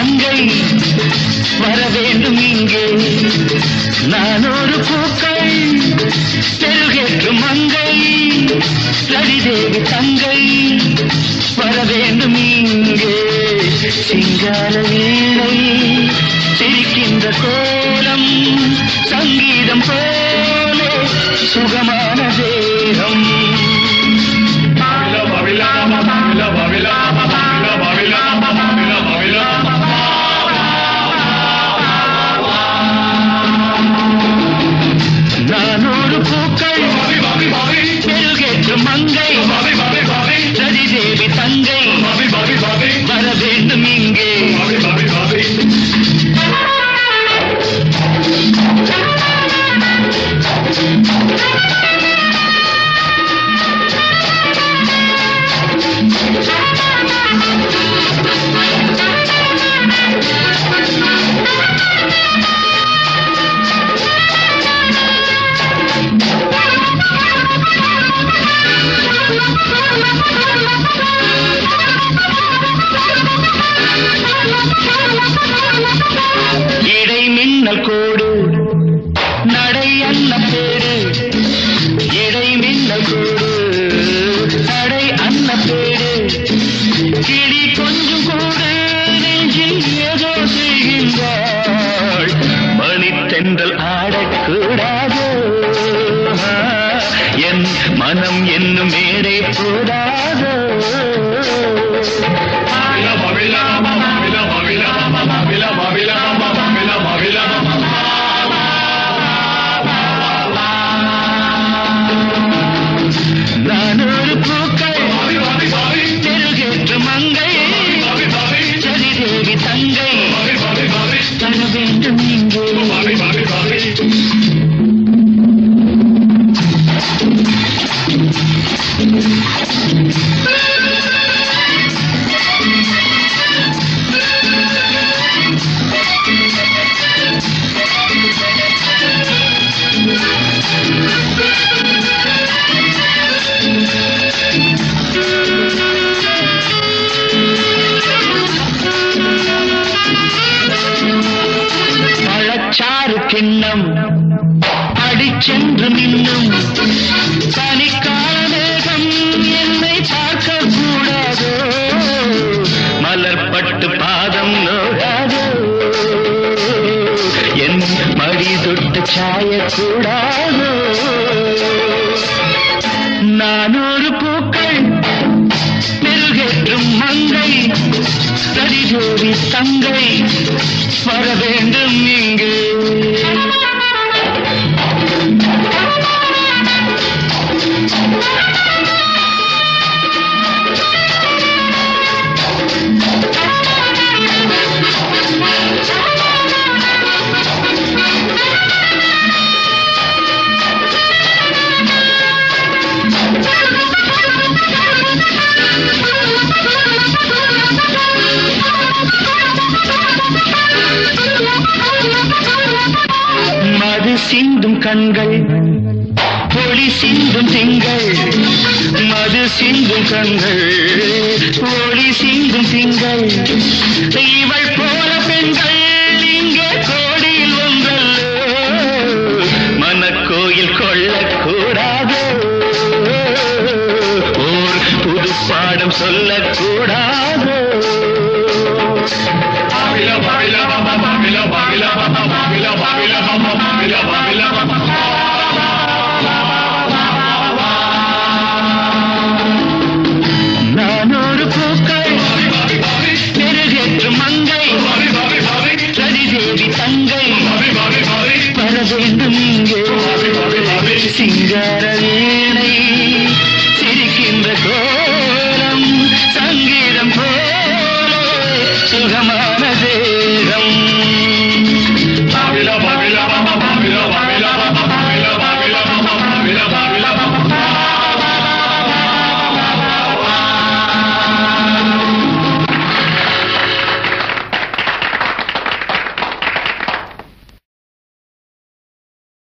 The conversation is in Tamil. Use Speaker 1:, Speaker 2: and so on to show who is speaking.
Speaker 1: தங்கை வர வேண்டும் இங்கே நான் ஒரு பூக்கள் பெருகேற்றும் மங்கை ரதிதேவி தங்கை வர வேண்டும் இங்கே சிங்கார வீணை சிரிக்கின்ற கோலம் சங்கீதம் போல சுகமான தேகம் நான் ஒரு பூக்கள் பெருகேற்றும் மங்கை ரதிதேவி தங்கை வர வேண்டும் இங்கே இடை மின்னல் கோடு நடை அன்ன பேரு இடை மின்னல் கோடு நடை அன்ன பேரு கிளி கொஞ்சம் கூட நெஞ்சில் ஏதோ செய்கின்றாள் மணித்தென்றல் ஆடக்கூடாது என் மனம் என்னும் மேடை போடாது நான் ஒரு பூக்கள் தெருகேற்று மங்கை சரிதேவி தங்கை தர வேண்டும் இங்கே பழச்சாறு கிண்ணம் அடிச்சென்று நின்னும் பனிக்கால மேகம் என்னை பார்க்க கூடாதோ மலர்பட்டு பாதம் நோடாதோ என் மடி தொட்டு சாயக்கூடாதோ நான் ஒரு பூக்கள் மெருகேற்றும் மங்கை ரதிஜோதி தங்கை வர வேண்டும் இங்கு மது சிந்தும் கண்கள் ஒளி சிந்தும் திங்கள் மது சிந்தும் கண்கள் ஒளி சிந்தும் திங்கள் இவள் போல பெண்கள் இங்கே கோடியில் ஒன்றல்லோ மனக்கோயில் கொள்ளக்கூடாது ஓர் புது பாடம் சொல்லக்கூடாது நான் ஒரு பூக்கள் மெருகேற்றும் மங்கை ரதிதேவி தங்கை வர வேண்டும் இங்கே சிங்கார